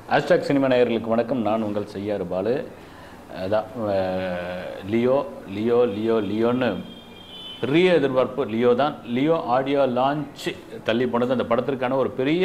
hashtag cinema நேயர்களுக்கு வணக்கம் நான் உங்கள் செய்யாறு பாலு அதான் அஹ், லியோ லியோ லியோ லியோன்னு பெரிய எதிர்பார்ப்பு லியோ தான் லியோ ஆடியோ லான்ச் தள்ளி போனது அந்த படத்திற்கான ஒரு பெரிய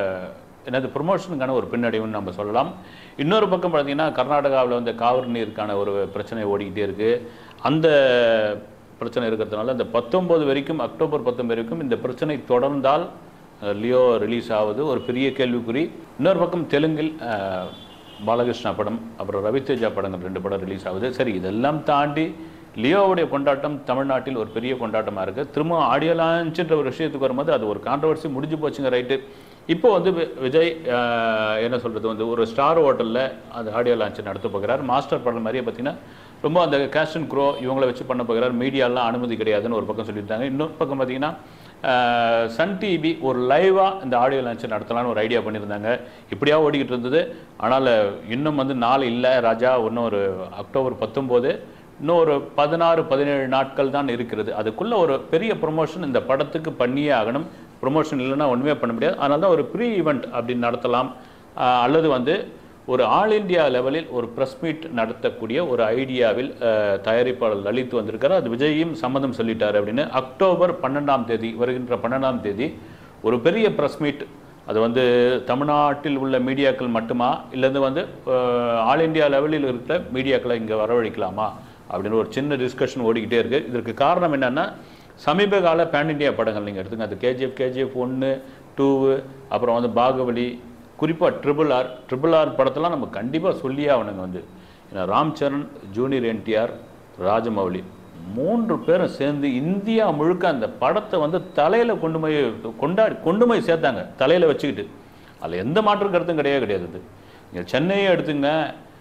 என்னது ப்ரொமோஷனுக்கான ஒரு பின்னடைவுன்னு நம்ம சொல்லலாம் இன்னொரு பக்கம் பார்த்தீங்கன்னா கர்நாடகாவில் வந்து காவிரி நீருக்கான ஒரு பிரச்சனை ஓடிக்கிட்டே இருக்குது அந்த பிரச்சனை இருக்கிறதுனால இந்த பத்தொம்போது வரைக்கும் அக்டோபர் பத்தொன்பது வரைக்கும் இந்த பிரச்சனை தொடர்ந்தால் அஹ், லியோ ரிலீஸ் ஆகுது ஒரு பெரிய கேள்விக்குறி இன்னொரு பக்கம் தெலுங்கில் அஹ், பாலகிருஷ்ணா படம் அப்புறம் ரவிதேஜா படங்கள் ரெண்டு படம் ரிலீஸ் ஆகுது சரி இதெல்லாம் தாண்டி லியோவுடைய கொண்டாட்டம் தமிழ்நாட்டில் ஒரு பெரிய கொண்டாட்டமாக இருக்குது திரும்ப ஆடியோ லான்ச்சுன்ற ஒரு விஷயத்துக்கு வரும்போது அது ஒரு கான்ட்ரவர்சி முடிஞ்சு போச்சுங்க ரைட்டு இப்போ வந்து வி- விஜய் அஹ், என்ன சொல்கிறது வந்து ஒரு ஸ்டார் ஹோட்டலில் அந்த ஆடியோ லான்ச் நடத்த போகிறார் மாஸ்டர் படம் மாதிரியே பார்த்தீங்கன்னா ரொம்ப அந்த கேஷ் அண்ட் க்ரோ இவங்கள வச்சு பண்ண போகிறார் மீடியாலாம் அனுமதி கிடையாதுன்னு ஒரு பக்கம் சொல்லியிருந்தாங்க இன்னொரு பக்கம் பார்த்தீங்கன்னா அஹ், சன் டிவி ஒரு லைவாக இந்த ஆடியோ லான்ச் நடத்தலாம்னு ஒரு ஐடியா பண்ணியிருந்தாங்க இப்படியா ஓடிக்கிட்டு இருந்தது ஆனால் இன்னும் வந்து நாள் இல்லை ராஜா இன்னும் ஒரு அக்டோபர் பத்தொம்போது இன்னும் ஒரு பதினாறு பதினேழு நாட்கள் தான் இருக்கிறது அதுக்குள்ள ஒரு பெரிய ப்ரொமோஷன் இந்த படத்துக்கு பண்ணியே ஆகணும் ப்ரொமோஷன் இல்லைன்னா ஒன்றுமே பண்ண முடியாது அதனால தான் ஒரு ப்ரீ ஈவெண்ட் அப்படின்னு நடத்தலாம் ஆஹ் அல்லது வந்து ஒரு ஆல் இந்தியா லெவலில் ஒரு ப்ரெஸ் மீட் நடத்தக்கூடிய ஒரு ஐடியாவில் ஆஹ் தயாரிப்பாளர் லலித் வந்திருக்காரு அது விஜயும் சம்மதம் சொல்லிட்டாரு அப்படின்னு அக்டோபர் பன்னெண்டாம் தேதி வருகின்ற பன்னெண்டாம் தேதி ஒரு பெரிய ப்ரெஸ் மீட் அது வந்து தமிழ்நாட்டில் உள்ள மீடியாக்கள் மட்டுமா இல்லது வந்து ஆல் இந்தியா லெவலில் இருக்கிற மீடியாக்களை இங்கே வரவழைக்கலாமா அப்படின்னு ஒரு சின்ன டிஸ்கஷன் ஓடிக்கிட்டே இருக்குது இதற்கு காரணம் என்னன்னா சமீப கால பேன் இந்தியா படங்கள் நீங்கள் எடுத்துங்க அது கேஜிஎஃப் கேஜிஎஃப் ஒன்று டூவு அப்புறம் வந்து பாகுபலி குறிப்பாக ட்ரிபிள் ஆர் ட்ரிபிள் ஆர் படத்தெல்லாம் நம்ம கண்டிப்பாக சொல்லியே ஆகணுங்க வந்து ஏன்னா ராம் சரண் ஜூனியர் என்டிஆர் ராஜமௌலி மூன்று பேரும் சேர்ந்து இந்தியா முழுக்க அந்த படத்தை வந்து தலையில் கொண்டு போய் கொண்டாடி கொண்டு போய் சேர்த்தாங்க தலையில் வச்சுக்கிட்டு அதில் எந்த மாற்று கருத்தும் கிடையவே கிடையாது அது நீங்கள் சென்னையே எடுத்துங்க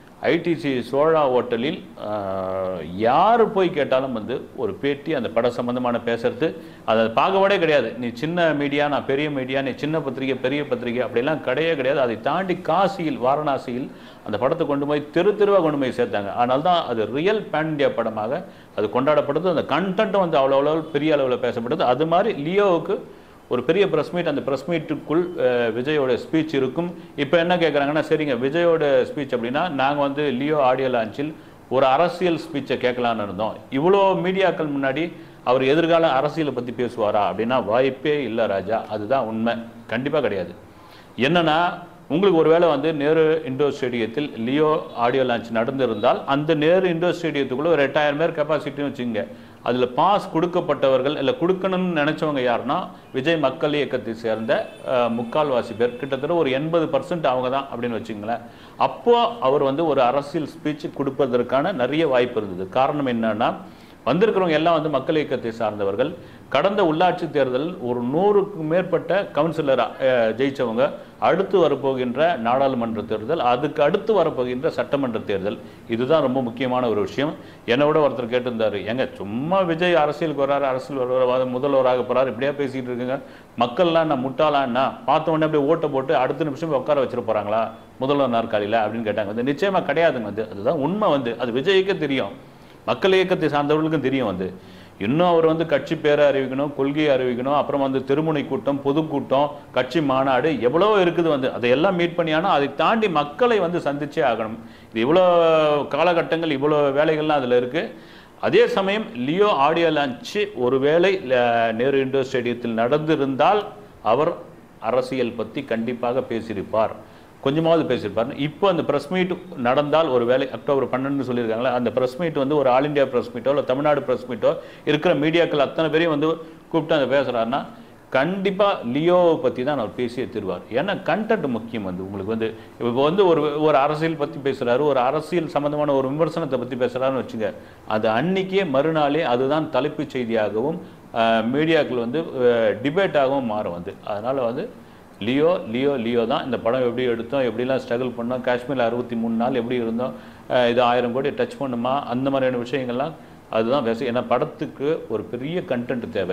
ஐடிசி சோழா ஹோட்டலில் ஆஹ், யார் போய் கேட்டாலும் வந்து ஒரு பேட்டி அந்த படம் சம்பந்தமான பேசுறது அதை பாகுபாடே கிடையாது நீ சின்ன மீடியா நான் பெரிய மீடியா நீ சின்ன பத்திரிகை பெரிய பத்திரிகை அப்படிலாம் கிடையவே கிடையாது அதை தாண்டி காசியில் வாரணாசியில் அந்த படத்தை கொண்டு போய் தெரு தெருவாக கொண்டு போய் சேர்த்தாங்க அதனால தான் அது ரியல் பேன் இந்தியா படமாக அது கொண்டாடப்படுது அந்த கண்டென்ட்டும் வந்து அவ்வளோ அவ்வளோ பெரிய அளவில் பேசப்படுது அது மாதிரி லியோவுக்கு ஒரு பெரிய ப்ரெஸ் மீட் அந்த ப்ரெஸ் மீட்டுக்குள் விஜயோட ஸ்பீச் இருக்கும் இப்போ என்ன கேட்குறாங்கன்னா சரிங்க விஜயோட ஸ்பீச் அப்படின்னா நாங்கள் வந்து லியோ ஆடியோ லான்ச்சில் ஒரு அரசியல் ஸ்பீச்சை கேட்கலான்னு இருந்தோம் இவ்வளோ மீடியாக்கள் முன்னாடி அவர் எதிர்கால அரசியலை பற்றி பேசுவாரா அப்படின்னா வாய்ப்பே இல்லை ராஜா அதுதான் உண்மை கண்டிப்பாக கிடையாது என்னன்னா உங்களுக்கு ஒருவேளை வந்து நேரு இண்டோர் ஸ்டேடியத்தில் லியோ ஆடியோ லான்ச் நடந்திருந்தால் அந்த நேரு இண்டோர் ஸ்டேடியத்துக்குள்ள ஒரு எட்டாயிரம் பேர் கெப்பாசிட்டின்னு வச்சுங்க அதில் பாஸ் கொடுக்கப்பட்டவர்கள் இல்லை கொடுக்கணும்னு நினச்சவங்க யாருன்னா விஜய் மக்கள் இயக்கத்தை சேர்ந்த அஹ், முக்கால்வாசி பேர் கிட்டத்தட்ட ஒரு எண்பது பர்சன்ட் அவங்க தான் அப்படின்னு வச்சுங்களேன் அப்போ அவர் வந்து ஒரு அரசியல் ஸ்பீச் கொடுப்பதற்கான நிறைய வாய்ப்பு இருந்தது காரணம் என்னன்னா வந்திருக்கிறவங்க எல்லாம் வந்து மக்கள் இயக்கத்தை சார்ந்தவர்கள் கடந்த உள்ளாட்சி தேர்தலில் ஒரு நூறுக்கும் மேற்பட்ட கவுன்சிலர் ஜெயிச்சவங்க அடுத்து வரப்போகின்ற நாடாளுமன்ற தேர்தல் அதுக்கு அடுத்து வரப்போகின்ற சட்டமன்ற தேர்தல் இதுதான் ரொம்ப முக்கியமான ஒரு விஷயம் என்னை விட ஒருத்தர் கேட்டிருந்தாரு ஏங்க சும்மா விஜய் அரசியலுக்கு வராரு அரசியல் வருவார் முதல்வராக போறாரு இப்படியா பேசிக்கிட்டு இருக்குங்க மக்கள்லாம் நான் முட்டாளான்னா பார்த்த உடனே அப்படியே ஓட்டை போட்டு அடுத்த நிமிஷம் உட்கார வச்சிட போறாங்களா முதல்வர் நாற்காலியில் அப்படின்னு கேட்டாங்க வந்து நிச்சயமா கிடையாதுங்க வந்து அதுதான் உண்மை வந்து அது விஜய்க்கே தெரியும் மக்கள் இயக்கத்தை சார்ந்தவர்களுக்கும் தெரியும் வந்து இன்னும் அவர் வந்து கட்சி பேரை அறிவிக்கணும் கொள்கையை அறிவிக்கணும் அப்புறம் வந்து திருமுனை கூட்டம் பொதுக்கூட்டம் கட்சி மாநாடு எவ்வளோ இருக்குது வந்து அதையெல்லாம் மீட் பண்ணியானா அதை தாண்டி மக்களை வந்து சந்திச்சே ஆகணும் இது இவ்வளோ காலகட்டங்கள் இவ்வளோ வேலைகள்லாம் அதில் இருக்குது அதே சமயம் லியோ ஆடியோ லான்ச்சு ஒருவேளை அஹ், நேரு இண்டோர் ஸ்டேடியத்தில் நடந்திருந்தால் அவர் அரசியல் பற்றி கண்டிப்பாக பேசியிருப்பார் கொஞ்சமாவது பேசியிருப்பார் இப்போ அந்த ப்ரெஸ் மீட் நடந்தால் ஒரு வேலை அக்டோபர் பன்னெண்டு சொல்லியிருக்காங்களே அந்த ப்ரெஸ் மீட் வந்து ஒரு ஆல் இந்தியா ப்ரெஸ் மீட்டோ இல்லை தமிழ்நாடு ப்ரெஸ் மீட்டோ இருக்கிற மீடியாக்கள் அத்தனை பேரையும் வந்து கூப்பிட்டு அந்த பேசுகிறாருன்னா கண்டிப்பாக லியோவை பற்றி தான் அவர் பேசியே தருவார் ஏன்னா கண்டென்ட் முக்கியம் வந்து உங்களுக்கு வந்து இப்போ வந்து ஒரு ஒரு அரசியல் பற்றி பேசுகிறாரு ஒரு அரசியல் சம்மந்தமான ஒரு விமர்சனத்தை பற்றி பேசுகிறாருன்னு வச்சுங்க அது அன்னைக்கே மறுநாளே அதுதான் தலைப்புச் செய்தியாகவும் மீடியாக்கள் வந்து டிபேட்டாகவும் மாறும் வந்து அதனால் வந்து லியோ லியோ லியோ தான் இந்த படம் எப்படி எடுத்தோம் எப்படிலாம் ஸ்ட்ரகிள் பண்ணோம் காஷ்மீரில் அறுபத்தி மூணு நாள் எப்படி இருந்தோம் அஹ் இது ஆயிரம் கோடி டச் பண்ணுமா அந்த மாதிரியான விஷயங்கள்லாம் அதுதான் பேச ஏன்னா படத்துக்கு ஒரு பெரிய கண்டென்ட் தேவை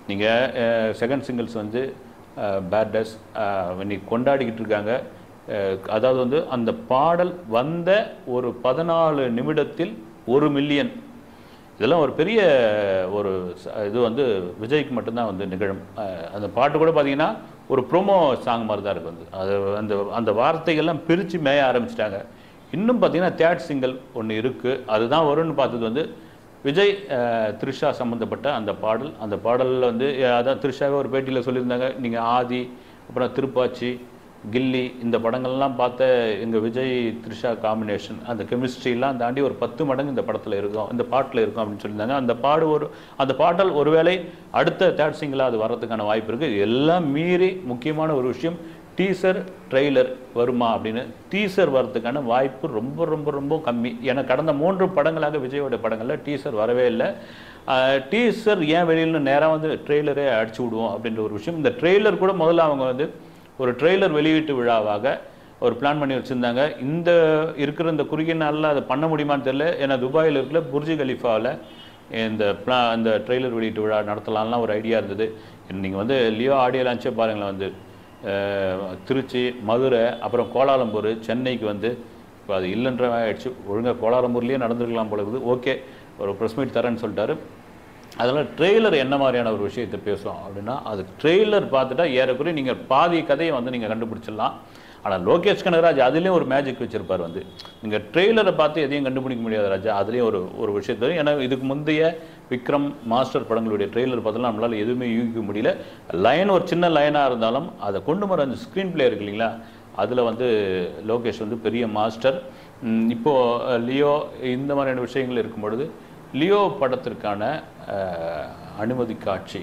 நீங்கள் செகண்ட் சிங்கிள்ஸ் வந்து பேட்டஸ் இன்னைக்கு கொண்டாடிக்கிட்டு இருக்காங்க அஹ் அதாவது வந்து அந்த பாடல் வந்த ஒரு பதினாலு நிமிடத்தில் ஒரு மில்லியன் இதெல்லாம் ஒரு பெரிய ஒரு ச- இது வந்து விஜய்க்கு மட்டும்தான் வந்து நிகழும் அஹ் அந்த பாட்டு கூட பார்த்தீங்கன்னா ஒரு ப்ரோமோ சாங் மாதிரி தான் இருக்கு வந்து அது அந்த அந்த வார்த்தைகள்லாம் பிரித்து மேய ஆரம்பிச்சிட்டாங்க இன்னும் பார்த்தீங்கன்னா தேர்ட் சிங்கிள் ஒன்று இருக்குது அதுதான் வரும்னு பார்த்தது வந்து விஜய் அஹ், த்ரிஷா சம்மந்தப்பட்ட அந்த பாடல் அந்த பாடலில் வந்து அஹ், அதான் த்ரிஷாவே ஒரு பேட்டியில் சொல்லியிருந்தாங்க நீங்கள் ஆதி அப்புறம் திருப்பாச்சி கில்லி இந்த படங்கள்லாம் பார்த்த எங்கள் விஜய் த்ரிஷா காம்பினேஷன் அந்த கெமிஸ்ட்ரிலாம் தாண்டி ஒரு பத்து மடங்கு இந்த படத்தில் இருக்கும் இந்த பாட்டில் இருக்கும் அப்படின்னு சொல்லியிருந்தாங்க அந்த பாடு ஒரு அந்த பாடல் ஒருவேளை அடுத்த தேர்ட் சிங்கிளாக அது வர்றதுக்கான வாய்ப்பு இருக்குது எல்லாம் மீறி முக்கியமான ஒரு விஷயம் டீசர் ட்ரெய்லர் வருமா அப்படின்னு டீசர் வர்றதுக்கான வாய்ப்பு ரொம்ப ரொம்ப ரொம்ப கம்மி ஏன்னா கடந்த மூன்று படங்களாக விஜயோட படங்களில் டீசர் வரவே இல்லை டீசர் ஏன் வெளியில நேராக வந்து ட்ரெய்லரே அடிச்சு விடுவோம் அப்படின்ற ஒரு விஷயம் இந்த ட்ரெய்லர் கூட முதல்ல அவங்க வந்து ஒரு ட்ரெய்லர் வெளியீட்டு விழாவாக ஒரு பிளான் பண்ணி வச்சுருந்தாங்க இந்த இருக்கிற இந்த குறுகிய நாளில் அதை பண்ண முடியுமான்னு தெரியல ஏன்னா துபாயில் இருக்கிற புர்ஜி கலிஃபாவில் இந்த பிளா இந்த ட்ரெய்லர் வெளியீட்டு விழா நடத்தலாம்லாம் ஒரு ஐடியா இருந்தது நீங்கள் வந்து லியோ ஆடியோ லான்ச்சே பாருங்களேன் வந்து அஹ், திருச்சி மதுரை அப்புறம் கோலாலம்பூர் சென்னைக்கு வந்து இப்போ அது இல்லைன்ற மாதிரி ஆயிடுச்சு ஒழுங்காக கோலாலம்பூர்லேயே நடந்திருக்கலாம் போல இருக்குது ஓகே ஒரு ப்ரெஸ் மீட் தரேன்னு சொல்லிட்டாரு அதனால் ட்ரெய்லர் என்ன மாதிரியான ஒரு விஷயத்தை பேசும் அப்படின்னா அது ட்ரெய்லர் பார்த்துட்டா ஏறக்குறைய நீங்கள் பாதி கதையை வந்து நீங்கள் கண்டுபிடிச்சிடலாம் ஆனால் லோகேஷ் கனகராஜ் அதுலேயும் ஒரு மேஜிக் வச்சிருப்பார் வந்து நீங்கள் ட்ரெய்லரை பார்த்து எதையும் கண்டுபிடிக்க முடியாது ராஜா அதுலேயும் ஒரு ஒரு விஷயத்தை ஏன்னா இதுக்கு முந்தைய விக்ரம் மாஸ்டர் படங்களுடைய ட்ரெய்லர் பார்த்தோம்னா நம்மளால் எதுவுமே யூகிக்க முடியல லைன் ஒரு சின்ன லைனாக இருந்தாலும் அதை கொண்டு வர அந்த ஸ்க்ரீன் பிளே இருக்கு இல்லைங்களா அதில் வந்து லோகேஷ் வந்து பெரிய மாஸ்டர் ம், இப்போ அஹ், லியோ இந்த மாதிரியான விஷயங்கள் இருக்கும் பொழுது லியோ படத்திற்கான அஹ், அனுமதி காட்சி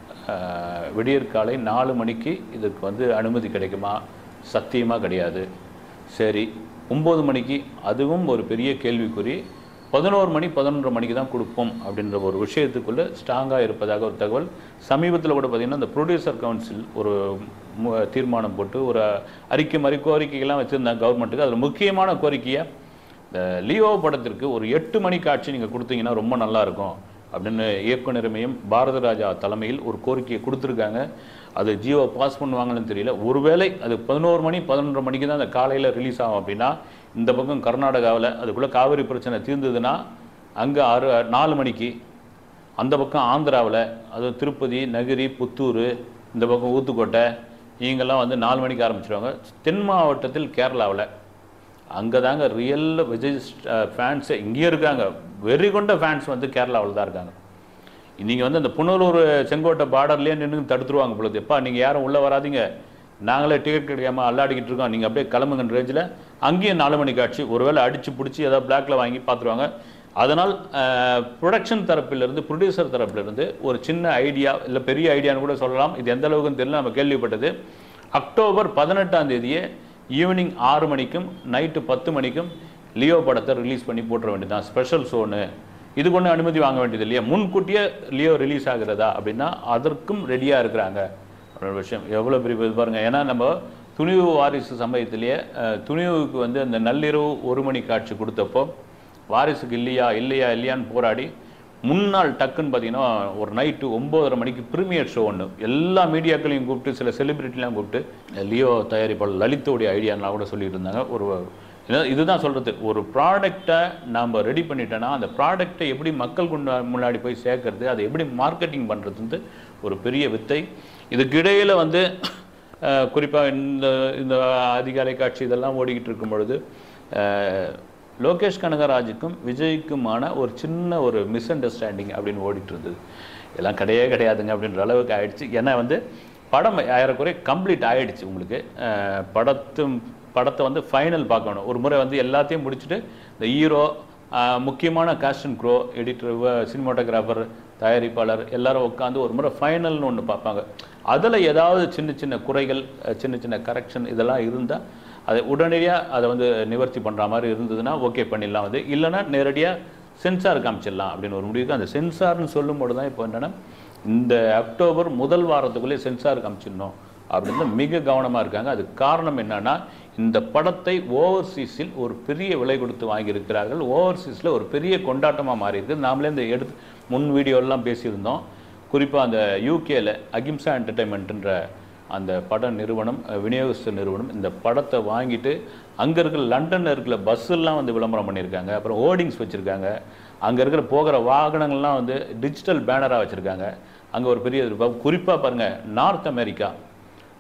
அஹ், விடியற்காலை நாலு மணிக்கு இதுக்கு வந்து அனுமதி கிடைக்குமா சத்தியமாக கிடையாது சரி ஒம்பது மணிக்கு அதுவும் ஒரு பெரிய கேள்விக்குறி பதினோரு மணி பதினொன்றரை மணிக்கு தான் கொடுப்போம் அப்படின்ற ஒரு விஷயத்துக்குள்ளே ஸ்ட்ராங்காக இருப்பதாக ஒரு தகவல் சமீபத்தில் கூட பார்த்திங்கன்னா இந்த ப்ரொடியூசர் கவுன்சில் ஒரு மு- தீர்மானம் போட்டு ஒரு அறிக்கை மாதிரி கோரிக்கைகள்லாம் வச்சுருந்தாங்க கவர்மெண்ட்டுக்கு அதில் முக்கியமான கோரிக்கையாக இந்த லியோ படத்திற்கு ஒரு எட்டு மணி காட்சி நீங்கள் கொடுத்தீங்கன்னா ரொம்ப நல்லா இருக்கும் அப்படின்னு இயக்குனருமையும் பாரத ராஜா தலைமையில் ஒரு கோரிக்கையை கொடுத்துருக்காங்க அது ஜியோ பாஸ் பண்ணுவாங்கன்னு தெரியல ஒருவேளை அது பதினோரு மணி பதினொன்றரை மணிக்கு தான் அந்த காலையில் ரிலீஸ் ஆகும் அப்படின்னா இந்த பக்கம் கர்நாடகாவில் அதுக்குள்ளே காவிரி பிரச்சனை தீர்ந்ததுன்னா அங்கே ஆறு நாலு மணிக்கு அந்த பக்கம் ஆந்திராவில் அதுவும் திருப்பதி நகிரி புத்தூர் இந்த பக்கம் ஊத்துக்கோட்டை இவங்கெல்லாம் வந்து நாலு மணிக்கு ஆரம்பிச்சிருவாங்க தென் மாவட்டத்தில் கேரளாவில் அங்கே தாங்க ரியல் விஜய் ஃபேன்ஸு இங்கேயும் இருக்காங்க வெறி கொண்ட ஃபேன்ஸ் வந்து கேரளாவில் தான் இருக்காங்க நீங்கள் வந்து அந்த புனலூர் செங்கோட்டை பார்டர்லேயே நின்று தடுத்துருவாங்க பொழுது எப்பா நீங்கள் யாரும் உள்ளே வராதீங்க நாங்களே டிக்கெட் கிடைக்காம அல்லாடிக்கிட்டு இருக்கோம் நீங்கள் அப்படியே கிளம்புங்கன்ற ரேஞ்சில் அங்கேயும் நாலு மணி காட்சி ஒருவேளை அடித்து பிடிச்சி ஏதாவது பிளாக்ல வாங்கி பார்த்துருவாங்க அதனால் ப்ரொடக்ஷன் தரப்பிலிருந்து ப்ரொடியூசர் தரப்பிலிருந்து ஒரு சின்ன ஐடியா இல்லை பெரிய ஐடியான்னு கூட சொல்லலாம் இது எந்த அளவுக்குன்னு தெரியல நம்ம கேள்விப்பட்டது அக்டோபர் பதினெட்டாம் தேதியே ஈவினிங் ஆறு மணிக்கும் நைட்டு பத்து மணிக்கும் லியோ படத்தை ரிலீஸ் பண்ணி போட்டுற வேண்டியதுதான் ஸ்பெஷல் ஷோன்னு இதுக்கு ஒன்றும் அனுமதி வாங்க வேண்டியது இல்லையா முன்கூட்டியே லியோ ரிலீஸ் ஆகுறதா அப்படின்னா அதற்கும் ரெடியாக இருக்கிறாங்க ஒரு விஷயம் எவ்வளோ பெரிய இது பாருங்க ஏன்னா நம்ம துணிவு வாரிசு சமயத்திலேயே அஹ், துணிவுக்கு வந்து அந்த நள்ளிரவு ஒரு மணி காட்சி கொடுத்தப்போ வாரிசுக்கு இல்லையா இல்லையா இல்லையான்னு போராடி முன்னாள் டக்குன்னு பார்த்தீங்கன்னா ஒரு நைட்டு ஒம்போதரை மணிக்கு ப்ரீமியர் ஷோ ஒன்று எல்லா மீடியாக்களையும் கூப்பிட்டு சில செலிபிரிட்டிலாம் கூப்பிட்டு லியோ தயாரிப்பாளர் லலித்தோடைய ஐடியாலாம் கூட சொல்லிட்டு இருந்தாங்க ஒரு இது- இதுதான் சொல்கிறது ஒரு ப்ராடக்டை நாம் ரெடி பண்ணிட்டோன்னா அந்த ப்ராடக்டை எப்படி மக்கள் கொண்டு முன்னாடி போய் சேர்க்கறது அதை எப்படி மார்க்கெட்டிங் பண்ணுறது வந்து ஒரு பெரிய வித்தை இதுக்கு இடையில வந்து குறிப்பாக இந்த இந்த அதிகாலை காட்சி இதெல்லாம் ஓடிக்கிட்டு இருக்கும் பொழுது அஹ், லோகேஷ் கனகராஜுக்கும் விஜய்க்குமான ஒரு சின்ன ஒரு மிஸ் அண்டர்ஸ்டாண்டிங் அப்படின்னு ஓடிட்டு இருந்தது இதெல்லாம் கிடையவே கிடையாதுங்க அப்படின்ற அளவுக்கு ஆயிடுச்சு ஏன்னா வந்து படம் ஏறக்குறைய கம்ப்ளீட் ஆயிடுச்சு உங்களுக்கு அஹ், படத்து படத்தை வந்து ஃபைனல் பார்க்கணும் ஒரு முறை வந்து எல்லாத்தையும் முடிச்சுட்டு இந்த ஹீரோ முக்கியமான cast and crew editor cinematographer தயாரிப்பாளர் எல்லாரும் உட்காந்து ஒரு முறை ஃபைனல்னு ஒன்று பார்ப்பாங்க அதில் ஏதாவது சின்ன சின்ன குறைகள் அஹ், சின்ன சின்ன கரெக்ஷன் இதெல்லாம் இருந்தால் அதை உடனடியாக அதை வந்து நிவர்த்தி பண்ணுற மாதிரி இருந்ததுன்னா ஓகே பண்ணிடலாம் வந்து இல்லைன்னா நேரடியாக சென்சார் காமிச்சிடலாம் அப்படின்னு ஒரு முடிவுக்கு அந்த சென்சார்னு சொல்லும்போது தான் இப்போ என்னென்னா இந்த அக்டோபர் முதல் வாரத்துக்குள்ளே சென்சார் காமிச்சிடணும் அப்படின்னு மிக கவனமாக இருக்காங்க அதுக்கு காரணம் என்னன்னா இந்த படத்தை ஓவர்சீஸில் ஒரு பெரிய விலை கொடுத்து வாங்கியிருக்கிறார்கள் ஓவர்சீஸில் ஒரு பெரிய கொண்டாட்டமாக மாறி இருக்கு நாமளே இந்த எடுத்து முன் வீடியோலாம் பேசியிருந்தோம் குறிப்பாக அந்த யூகேல அகிம்சா என்டர்டைன்மெண்ட்ன்ற அந்த பட நிறுவனம் அஹ், விநியோகஸ்த நிறுவனம் இந்த படத்தை வாங்கிட்டு அங்கே இருக்கிற லண்டனில் இருக்கிற பஸ்ஸெல்லாம் வந்து விளம்பரம் பண்ணியிருக்காங்க அப்புறம் ஹோர்டிங்ஸ் வச்சுருக்காங்க அங்கே இருக்கிற போகிற வாகனங்கள்லாம் வந்து டிஜிட்டல் பேனராக வச்சுருக்காங்க அங்கே ஒரு பெரிய எதிர்பார்ப்பு குறிப்பாக பாருங்கள் நார்த் அமெரிக்கா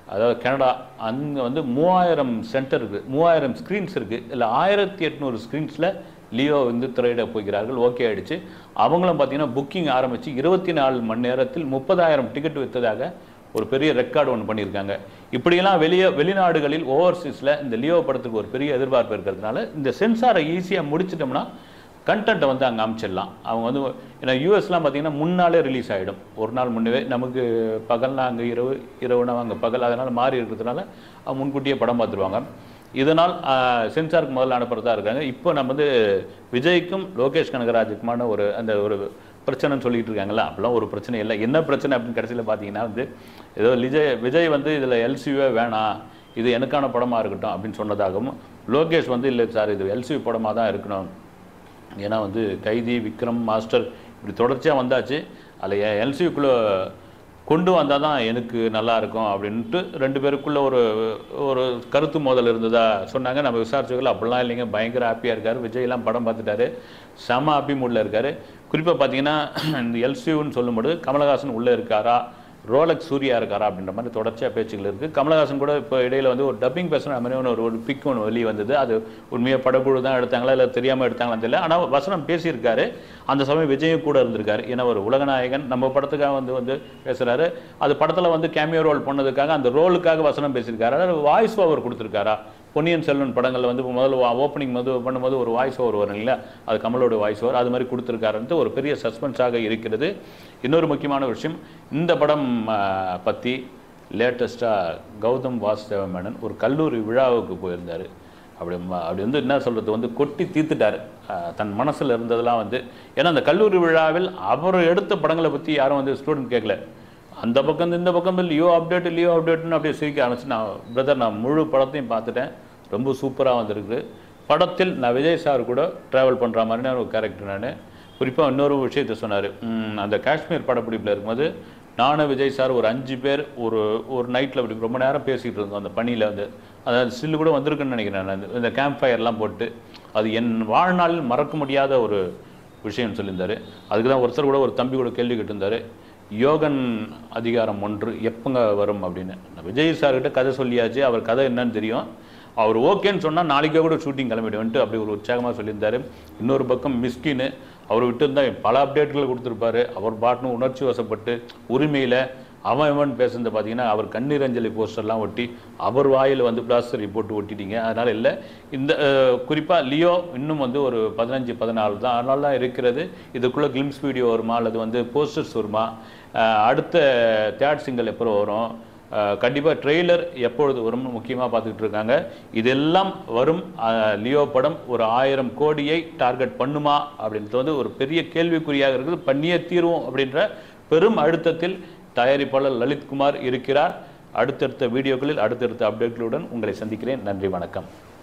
அதாவது கனடா அங்கே வந்து மூவாயிரம் சென்டர் இருக்குது மூவாயிரம் ஸ்க்ரீன்ஸ் இருக்குது இல்லை ஆயிரத்தி எட்நூறு ஸ்க்ரீன்ஸில் லியோ வந்து திரையிட போகிறார்கள் ஓகே ஆயிடுச்சு அவங்களும் பார்த்தீங்கன்னா புக்கிங் ஆரம்பித்து இருபத்தி நாலு மணி நேரத்தில் முப்பதாயிரம் டிக்கெட் விற்றதாக ஒரு பெரிய ரெக்கார்டு ஒன்று பண்ணியிருக்காங்க இப்படியெல்லாம் வெளியே வெளிநாடுகளில் ஓவர்சீஸில் இந்த லியோ படத்துக்கு ஒரு பெரிய எதிர்பார்ப்பு இருக்கிறதுனால இந்த சென்சாரை ஈஸியாக முடிச்சிட்டோம்னா கண்டென்ட்டை வந்து அங்கே அமைச்சிடலாம் அவங்க வந்து ஏன்னா யூஎஸ்லாம் பார்த்தீங்கன்னா முன்னாலே ரிலீஸ் ஆகிடும் ஒரு நாள் முன்னவே நமக்கு பகல்னா அங்கே இரவு இரவுனா அங்கே பகல் அதனால் மாறி இருக்கிறதுனால அவங்க முன்கூட்டியே படம் பார்த்துருவாங்க இதனால் ஆஹ், சென்சாருக்கு முதல்ல அனுப்புறதா இருக்காங்க இப்போ நம்ம வந்து விஜய்க்கும் லோகேஷ் கனகராஜுக்குமான ஒரு அந்த ஒரு பிரச்சனைன்னு சொல்லிட்டு இருக்காங்கல்ல அப்படிலாம் ஒரு பிரச்சனை இல்லை என்ன பிரச்சனை அப்படின்னு கடைசியில் பார்த்தீங்கன்னா வந்து ஏதோ விஜய் விஜய் வந்து இதில் எல்சியூவே வேணாம் இது எனக்கான படமாக இருக்கட்டும் அப்படின்னு சொன்னதாகவும் லோகேஷ் வந்து இல்லை சார் இது எல்சியூ படமாக தான் இருக்கணும் ஏன்னா வந்து கைதி விக்ரம் மாஸ்டர் இப்படி தொடர்ச்சியாக வந்தாச்சு அதில் எல்சிக்குள்ளே கொண்டு வந்தால் தான் எனக்கு நல்லா இருக்கும் அப்படின்ட்டு ரெண்டு பேருக்குள்ள ஒரு ஒரு கருத்து மோதல் இருந்ததா சொன்னாங்க நம்ம விசாரிச்சவர்கள் அப்படிலாம் இல்லைங்க பயங்கர ஹாப்பியாக இருக்கார் விஜய்லாம் படம் பார்த்துட்டாரு செம ஹாப்பி மூடில் இருக்கார் குறிப்பாக பார்த்தீங்கன்னா இந்த எல்சியூன்னு சொல்லும்போது கமலஹாசன் உள்ளே இருக்காரா ரோலக்ஸ் சூர்யா இருக்காரா அப்படின்ற மாதிரி தொடர்ச்சியாக பேச்சுகள் இருக்குது கமலஹாசன் கூட இப்போ இடையில வந்து ஒரு டப்பிங் பேசுகிற மாதிரி ஒன்று ஒரு ஒரு பிக் ஒன்று வெளியே வந்தது அது உண்மையாக படக்குழு தான் எடுத்தாங்களா இல்லை தெரியாமல் எடுத்தாங்களான்னு தெரியல ஆனால் வசனம் பேசியிருக்காரு அந்த சமயம் விஜயும் கூட இருந்திருக்காரு ஏன்னா ஒரு உலகநாயகன் நம்ம படத்துக்காக வந்து வந்து பேசுகிறாரு அது படத்தில் வந்து கேமியோ ரோல் பண்ணதுக்காக அந்த ரோலுக்காக வசனம் பேசியிருக்காரு அதாவது வாய்ஸ் ஓவர் கொடுத்துருக்காரா பொன்னியின் செல்வன் படங்களில் வந்து முதல்ல ஓப்பனிங் வந்து பண்ணும்போது ஒரு வாய்ஸ் ஓவர் வரும் இல்லையா அது கமலோட வாய்ஸ் ஓவர் அது மாதிரி கொடுத்துருக்காருன்ட்டு ஒரு பெரிய சஸ்பென்ஸாக இருக்கிறது இன்னொரு முக்கியமான விஷயம் இந்த படம் ஆஹ், பற்றி லேட்டஸ்ட்டாக கௌதம் வாசுதேவ மேனன் ஒரு கல்லூரி விழாவுக்கு போயிருந்தார் அப்படி ம- அப்படி வந்து என்ன சொல்கிறது வந்து கொட்டி தீர்த்துட்டார் ஆஹ், தன் மனசில் இருந்ததெல்லாம் வந்து ஏன்னா அந்த கல்லூரி விழாவில் அவர் எடுத்த படங்களை பற்றி யாரும் வந்து ஸ்டூடெண்ட் கேட்கல அந்த பக்கம் இருந்து இந்த பக்கம் இருந்து லியோ அப்டேட் லியோ அப்டேட்னு அப்படியே சிரிக்க ஆரம்பிச்சு நான் பிரதர் நான் முழு படத்தையும் பார்த்துட்டேன் ரொம்ப சூப்பராக வந்திருக்கு படத்தில் நான் விஜய் சார் கூட ட்ராவல் பண்ணுற மாதிரியான ஒரு கேரக்டர் நான் குறிப்பாக இன்னொரு விஷயத்த சொன்னார் அந்த காஷ்மீர் படப்பிடிப்பில் இருக்கும்போது நானும் விஜய் சார் ஒரு அஞ்சு பேர் ஒரு ஒரு நைட்டில் அப்படி ரொம்ப நேரம் பேசிகிட்டு இருந்தோம் அந்த பனியில் வந்து அதாவது ஸ்டில்லு கூட வந்திருக்குன்னு நினைக்கிறேன் நான் இந்த கேம்ப் ஃபயர்லாம் போட்டு அது என் வாழ்நாளில் மறக்க முடியாத ஒரு விஷயம்னு சொல்லியிருந்தாரு அதுக்கு தான் ஒருத்தர் கூட ஒரு தம்பி கூட கேள்வி கேட்டிருந்தாரு யோகன் அதிகாரம் ஒன்று எப்பங்க வரும் அப்படின்னு நான் விஜய் சார்கிட்ட கதை சொல்லியாச்சு அவர் கதை என்னன்னு தெரியும் அவர் ஓகேன்னு சொன்னால் நாளைக்கே கூட ஷூட்டிங் கிளம்பிடுவேன்ட்டு அப்படி ஒரு உற்சாகமாக சொல்லியிருந்தாரு இன்னொரு பக்கம் மிஸ்கின்னு அவர் விட்டு பல அப்டேட்களை கொடுத்துருப்பாரு அவர் பாட்டுன்னு உணர்ச்சி வசப்பட்டு உரிமையில் அவன் இவன் பேசுனது பார்த்தீங்கன்னா அவர் கண்ணீர் அஞ்சலி போஸ்டர்லாம் ஒட்டி அவர் வாயில் வந்து பிளாஸ்டர் போட்டு ஒட்டிட்டீங்க அதனால் இல்லை இந்த குறிப்பாக லியோ இன்னும் வந்து ஒரு பதினஞ்சு பதினாலு தான் அதனால தான் இருக்கிறது இதுக்குள்ளே கிளிம்ஸ் வீடியோ வருமா அல்லது வந்து போஸ்டர்ஸ் வருமா அஹ், அடுத்த தேர்ட் சிங்கிள் எப்போ வரும் கண்டிப்பாக ட்ரெய்லர் எப்பொழுது வரும்னு முக்கியமாக பார்த்துக்கிட்டு இருக்காங்க இதெல்லாம் வரும் அஹ், லியோ படம் ஒரு ஆயிரம் கோடியை டார்கெட் பண்ணுமா அப்படின்றது வந்து ஒரு பெரிய கேள்விக்குறியாக இருக்குது பண்ணியே தீர்வோம் அப்படின்ற பெரும் அழுத்தத்தில் தயாரிப்பாளர் லலித்குமார் இருக்கிறார் அடுத்தடுத்த வீடியோக்களில் அடுத்தடுத்த அப்டேட்களுடன் உங்களை சந்திக்கிறேன் நன்றி வணக்கம்